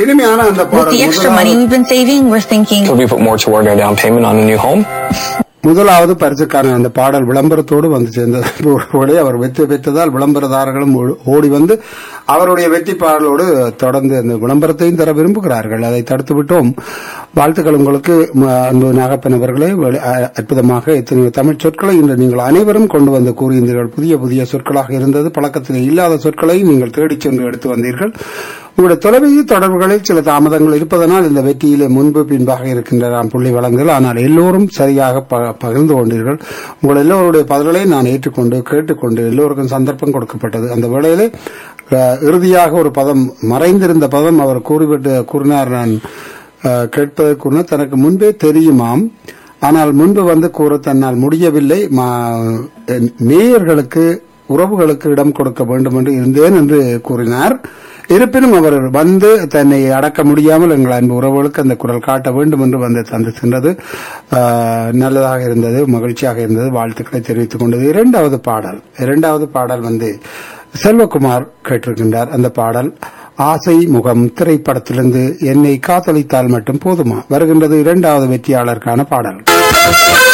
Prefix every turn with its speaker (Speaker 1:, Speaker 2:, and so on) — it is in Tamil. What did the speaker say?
Speaker 1: இனிமையான அந்த
Speaker 2: With the extra
Speaker 1: பாடல்
Speaker 2: money we've been saving, we're thinking
Speaker 3: Could we put more toward our down payment on a new home?
Speaker 1: முதலாவது பரிசுக்கான அந்த பாடல் விளம்பரத்தோடு வந்து சேர்ந்தது உடனே அவர் வெற்றி பெற்றதால் விளம்பரதாரர்களும் ஓ- ஓடி வந்து அவருடைய வெற்றி பாடலோடு தொடர்ந்து அந்த விளம்பரத்தையும் தர விரும்புகிறார்கள் அதை தடுத்து விட்டோம் வாழ்த்துக்கள் உங்களுக்கு ம, அன்பு நாகப்பன் அவர்களே வெளி- அ- அற்புதமாக எத்தனையோ தமிழ் சொற்களை இன்று நீங்கள் அனைவரும் கொண்டு வந்து கூறியிருந்தீர்கள் புதிய புதிய சொற்களாக இருந்தது பழக்கத்தில் இல்லாத சொற்களை நீங்கள் தேடிச் சென்று எடுத்து வந்தீர்கள் உங்களுடைய தொலைபேசி தொடர்புகளில் சில தாமதங்கள் இருப்பதனால் இந்த வெற்றியிலே முன்பு பின்பாக இருக்கின்ற நாம் புள்ளி வழங்குகள் ஆனால் எல்லோரும் சரியாக ப- பகிர்ந்து கொண்டீர்கள் உங்கள் எல்லோருடைய பதில்களை நான் ஏற்றுக்கொண்டு கேட்டுக்கொண்டு எல்லோருக்கும் சந்தர்ப்பம் கொடுக்கப்பட்டது அந்த வேளையிலே அஹ், இறுதியாக ஒரு பதம் மறைந்திருந்த பதம் அவர் கூறிவிட்டு கூறினார் நான் அஹ், கேட்பதற்கு தனக்கு முன்பே தெரியுமாம் ஆனால் முன்பு வந்து கூற தன்னால் முடியவில்லை மா- மேயர்களுக்கு உறவுகளுக்கு இடம் கொடுக்க வேண்டும் என்று இருந்தேன் என்று கூறினார் இருப்பினும் அவர் வந்து தன்னை அடக்க முடியாமல் எங்கள் அன்பு உறவுகளுக்கு அந்த குரல் காட்ட வேண்டும் என்று வந்து தந்து சென்றது ஆஹ், நல்லதாக இருந்தது மகிழ்ச்சியாக இருந்தது வாழ்த்துக்களை தெரிவித்துக் கொண்டது இரண்டாவது பாடல் இரண்டாவது பாடல் வந்து செல்வகுமார் கேட்டிருக்கின்றார் அந்த பாடல் ஆசை முகம் திரைப்படத்திலிருந்து என்னை காதலித்தால் மட்டும் போதுமா வருகின்றது இரண்டாவது வெற்றியாளருக்கான பாடல்